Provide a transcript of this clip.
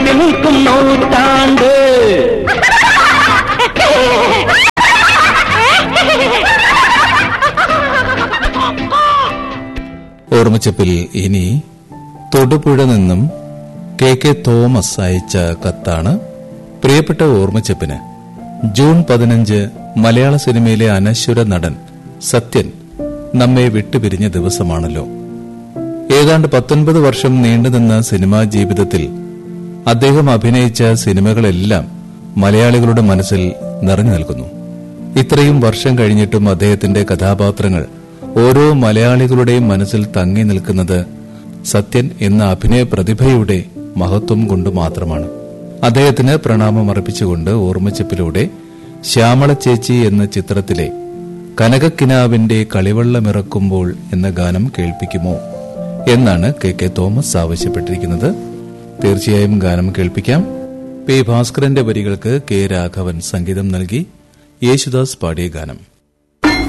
നിൽക്കും നൂറ്റാണ്ട് ഓർമ്മച്ചപ്പിൽ ഇനി തൊടുപുഴ നിന്നും കെ കെ തോമസ് അയച്ച കത്താണ് പ്രിയപ്പെട്ട ഓർമ്മച്ചപ്പിന് ജൂൺ പതിനഞ്ച് മലയാള സിനിമയിലെ അനശ്വര നടൻ സത്യൻ നമ്മെ വിട്ടുപിരിഞ്ഞ ദിവസമാണല്ലോ ഏതാണ്ട് പത്തൊൻപത് വർഷം നീണ്ടുനിന്ന സിനിമാ ജീവിതത്തിൽ അദ്ദേഹം അഭിനയിച്ച സിനിമകളെല്ലാം മലയാളികളുടെ മനസ്സിൽ നിറഞ്ഞു നിൽക്കുന്നു ഇത്രയും വർഷം കഴിഞ്ഞിട്ടും അദ്ദേഹത്തിന്റെ കഥാപാത്രങ്ങൾ ഓരോ മലയാളികളുടെയും മനസ്സിൽ തങ്ങി നിൽക്കുന്നത് സത്യൻ എന്ന അഭിനയ പ്രതിഭയുടെ മഹത്വം കൊണ്ട് മാത്രമാണ് അദ്ദേഹത്തിന് പ്രണാമം അർപ്പിച്ചുകൊണ്ട് ഓർമ്മച്ചപ്പിലൂടെ ശ്യാമള ചേച്ചി എന്ന ചിത്രത്തിലെ കനകക്കിനാവിന്റെ കളിവെള്ളമിറക്കുമ്പോൾ എന്ന ഗാനം കേൾപ്പിക്കുമോ എന്നാണ് കെ കെ തോമസ് ആവശ്യപ്പെട്ടിരിക്കുന്നത് തീർച്ചയായും ഗാനം കേൾപ്പിക്കാം പി ഭാസ്കരന്റെ വരികൾക്ക് കെ രാഘവൻ സംഗീതം നൽകി യേശുദാസ് പാടിയ ഗാനം